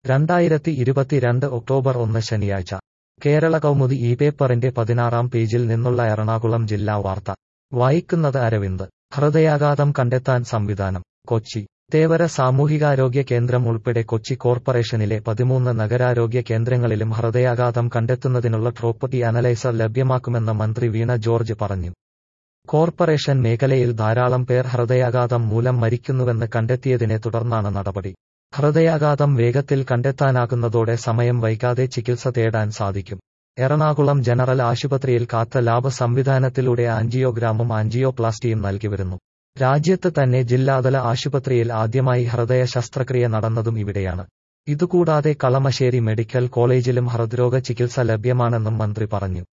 രണ്ടായിരത്തി ഇരുപത്തിരണ്ട് ഒക്ടോബർ ഒന്ന് ശനിയാഴ്ച കേരള കൗമുദി ഈ പേപ്പറിന്റെ പതിനാറാം പേജിൽ നിന്നുള്ള എറണാകുളം ജില്ലാ വാർത്ത വായിക്കുന്നത് അരവിന്ദ് ഹൃദയാഘാതം കണ്ടെത്താൻ സംവിധാനം കൊച്ചി തേവര സാമൂഹികാരോഗ്യ കേന്ദ്രം ഉൾപ്പെടെ കൊച്ചി കോർപ്പറേഷനിലെ പതിമൂന്ന് നഗരാരോഗ്യ കേന്ദ്രങ്ങളിലും ഹൃദയാഘാതം കണ്ടെത്തുന്നതിനുള്ള ട്രോപ്പറ്റി അനലൈസർ ലഭ്യമാക്കുമെന്ന് മന്ത്രി വീണ ജോർജ് പറഞ്ഞു കോർപ്പറേഷൻ മേഖലയിൽ ധാരാളം പേർ ഹൃദയാഘാതം മൂലം മരിക്കുന്നുവെന്ന് കണ്ടെത്തിയതിനെ തുടർന്നാണ് നടപടി ഹൃദയാഘാതം വേഗത്തിൽ കണ്ടെത്താനാകുന്നതോടെ സമയം വൈകാതെ ചികിത്സ തേടാൻ സാധിക്കും എറണാകുളം ജനറൽ ആശുപത്രിയിൽ കാത്ത ലാബ് സംവിധാനത്തിലൂടെ ആൻജിയോഗ്രാമും ആൻജിയോപ്ലാസ്റ്റിയും നൽകിവരുന്നു രാജ്യത്ത് തന്നെ ജില്ലാതല ആശുപത്രിയിൽ ആദ്യമായി ഹൃദയ ശസ്ത്രക്രിയ നടന്നതും ഇവിടെയാണ് ഇതുകൂടാതെ കളമശ്ശേരി മെഡിക്കൽ കോളേജിലും ഹൃദ്രോഗ ചികിത്സ ലഭ്യമാണെന്നും മന്ത്രി പറഞ്ഞു